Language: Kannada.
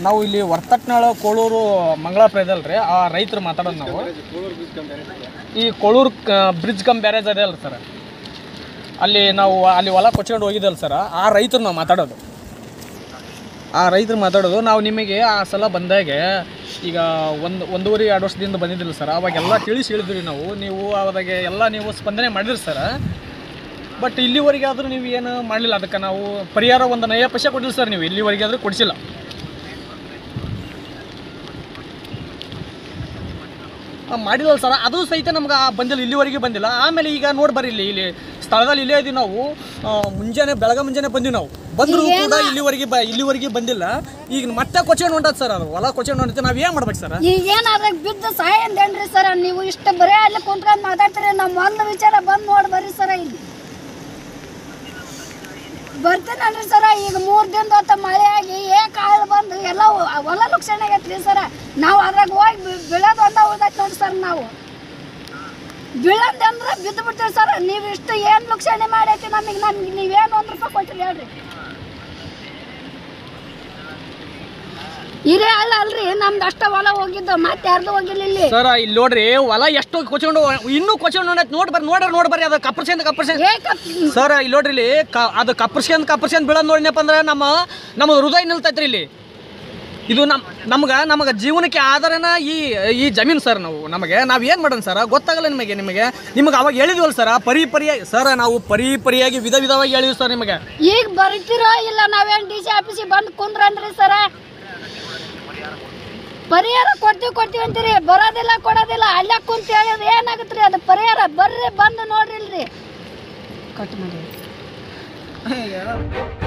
ನಾವು ಇಲ್ಲಿ ವರ್ತಟ್ನಾಳ ಕೋಳೂರು ಮಂಗಳಾಪುರ ಇದಲ್ರಿ ಆ ರೈತರು ಮಾತಾಡೋದು ನಾವು ಈ ಕೋಳೂರು ಬ್ರಿಡ್ಜ್ ಕಮ್ ಬ್ಯಾರೇಜ್ ಅದೇ ಅಲ್ಲ ಸರ್ ಅಲ್ಲಿ ನಾವು ಅಲ್ಲಿ ಹೊಲ ಕೊಚ್ಕೊಂಡು ಹೋಗಿದ್ದಲ್ಲ ಸರ್ ಆ ರೈತರು ನಾವು ಮಾತಾಡೋದು ಆ ರೈತರು ಮಾತಾಡೋದು ನಾವು ನಿಮಗೆ ಆ ಸಲ ಬಂದಾಗೆ ಈಗ ಒಂದು ಒಂದೂವರೆ ಎರಡು ವರ್ಷದಿಂದ ಬಂದಿದ್ದಿಲ್ಲ ಸರ್ ಅವಾಗೆಲ್ಲ ತಿಳಿಸಿ ಹೇಳಿದ್ರಿ ನಾವು ನೀವು ಅವಾಗ ಎಲ್ಲ ನೀವು ಸ್ಪಂದನೆ ಮಾಡಿದ್ರಿ ಸರ್ ಬಟ್ ಇಲ್ಲಿವರೆಗೆ ಆದರೂ ನೀವು ಏನು ಮಾಡಲಿಲ್ಲ ಅದಕ್ಕೆ ನಾವು ಪರಿಹಾರ ಒಂದು ನಯ ಪೈಸೆ ಕೊಟ್ಟಿಲ್ಲ ಸರ್ ನೀವು ಇಲ್ಲಿವರೆಗೆ ಆದರೂ ಕೊಡಿಸಿಲ್ಲ ಆ, ಮಾಡಿದಲ್ಲ ಸರ್ ಅದು ಸಹಿತ ನಮ್ಗೆ ಆ ಬಂದಿಲ್ಲ ಇಲ್ಲಿವರೆಗೆ ಬಂದಿಲ್ಲ ಆಮೇಲೆ ಈಗ ನೋಡಿ ಬರ್ರಿ ಇಲ್ಲಿ ಇಲ್ಲಿ ಸ್ಥಳದಲ್ಲಿ ಇಲ್ಲೇ ಇದೀವಿ ನಾವು ಆ, ಮುಂಜಾನೆ ಬೆಳಗ್ಗೆ ಮುಂಜಾನೆ ಬಂದಿವಿ ನಾವು ಬಂದರೂ ಕೂಡ ಇಲ್ಲಿವರೆಗೆ ಬ ಇಲ್ಲಿವರೆಗೆ ಬಂದಿಲ್ಲ ಈಗ ಮತ್ತೆ ಕೊಚ್ಕೊಂಡು ಹೊಂಟದ ಸರ್ ಅದು ಹೊಲ ಕೊಚ್ಕೊಂಡು ಹೊಂಟೈತೆ ನಾವು ಏನು ಮಾಡ್ಬೇಕು ಸರ್ ಈಗ ಏನಾದ್ರೆ ಬಿದ್ದು ಸಹಾಯ ಅಂದೇನ್ರಿ ಸರ್ ನೀವು ಇಷ್ಟು ಬರೇ ಅಲ್ಲಿ ಕುಂತ್ಕೊಂಡು ಮಾತಾಡ್ತೀರಿ ನಮ್ಮ ಒಂದು ವಿಚಾರ ಬಂದು ನೋಡಿ ಬರ್ರಿ ಸರ ಇಲ್ಲಿ ಬರ್ತೀನಲ್ರಿ ಸರ ಈಗ ಮೂರು ದಿನದ ಹೊತ್ತ ಮಳೆ ಆಗಿ ಏ ಕಾಳು ಬಂದು ಎಲ್ಲ ಹೊಲ ಲುಕ್ಷಣ ಆಗೈತ್ರಿ ಸರ ನಾವು ಅದ್ರಾಗ ಹೋಗಿ ಬಿ- ಬೀಳೋದು ಒಂದ ಉಳ್ದೈತೆ ನೋಡಿ ಸರ್ ನಾವು ಬೀಳಂದೆ ಅಂದ್ರೆ ಬಿದ್ದು ಬಿಡ್ತೀವಿ ಸರ್ ನೀವು ಇಷ್ಟು ಏನು ಲುಕ್ಷಣೆ ಮಾಡೈತಿ ನಮಗೆ ನಮ್ಗೆ ನೀವೇನು ಒಂದು ರೂಪಾಯಿ ಕೊಟ್ಟಿರಿ ಹೇಳ್ರಿ ಹಿರೇ ಅಲ್ಲ ಅಲ್ರಿ ನಮ್ದು ಅಷ್ಟ ಹೊಲ ಹೋಗಿದ್ದು ಮತ್ತೆ ಯಾರ್ದು ಹೋಗಿಲ್ಲ ಇಲ್ಲಿ ಸರ್ ಇಲ್ಲಿ ನೋಡ್ರಿ ಹೊಲ ಎಷ್ಟು ಕೊಚ್ಕೊಂಡು ಇನ್ನೂ ಕೊಚ್ಕೊಂಡು ಹೊಂಟೈತೆ ನೋಡಿ ಬರ್ರಿ ನೋಡ್ರಿ ನೋಡಿ ಬರ್ರಿ ಅದು ಕಪ್ಪರ್ಸೆಂದ್ ಕಪ್ಪರ್ಸೆಂದ್ ಏ ಕಪ್ ಸರ್ ಇಲ್ಲಿ ನೋಡ್ರಿ ಇಲ್ಲಿ ಕ ಅದು ಕಪ್ಪರ್ಸ್ಕೊಂಡ್ ಕಪ್ಪರ್ಸ್ಕೊಂಡ್ ಬೀಳೋದು ನೋಡಿನಪ್ಪ ಅಂದ್ರೆ ನಮ್ಮ ನಮ್ಮ ಹೃದಯ ನಿಲ್ತೈತ್ರಿ ಇಲ್ಲಿ ಇದು ನಮ್ ನಮ್ಗೆ ನಮಗೆ ಜೀವನಕ್ಕೆ ಆಧಾರನ ಈ ಈ ಜಮೀನು ಸರ್ ನಾವು ನಮಗೆ ನಾವು ಏನು ಮಾಡೋಣ ಸರ್ ಗೊತ್ತಾಗಲ್ಲ ನಿಮಗೆ ನಿಮಗೆ ನಿಮಗೆ ಅವಾಗ ಹೇಳಿದ್ವಲ್ಲ ಸರ್ ಪರಿ ಪರಿಯಾಗಿ ಸರ್ ನಾವು ಪರಿ ಪರಿಯಾಗಿ ವಿಧ ವಿಧವಾಗಿ ಹೇಳಿದ್ವಿ ಸರ್ ನಿಮಗೆ ಈಗ ಬರ್ತೀರೋ ಇಲ್ಲ ನಾವೇನ್ ಡಿ ಸಿ ಆಫೀಸಿಗೆ ಬಂದು ಕುಂದ್ರನ್ರಿ ಸರ ಪರಿಹಾರ ಕೊಡ್ತೀವಿ ಕೊಡ್ತೀವಿ ಅಂತೀರಿ ಬರೋದಿಲ್ಲ ಕೊಡೋದಿಲ್ಲ ಅಲ್ಲೇ ಕುಂತ ಹೇಳಿದ್ರೆ ಏನಾಗತ್ರಿ ಅದು ಪರಿಹಾರ ಬರ್ರಿ ಬಂದು ನೋಡ್ರಿಲ್ರಿ ಕಟ್ ಮಾಡಿ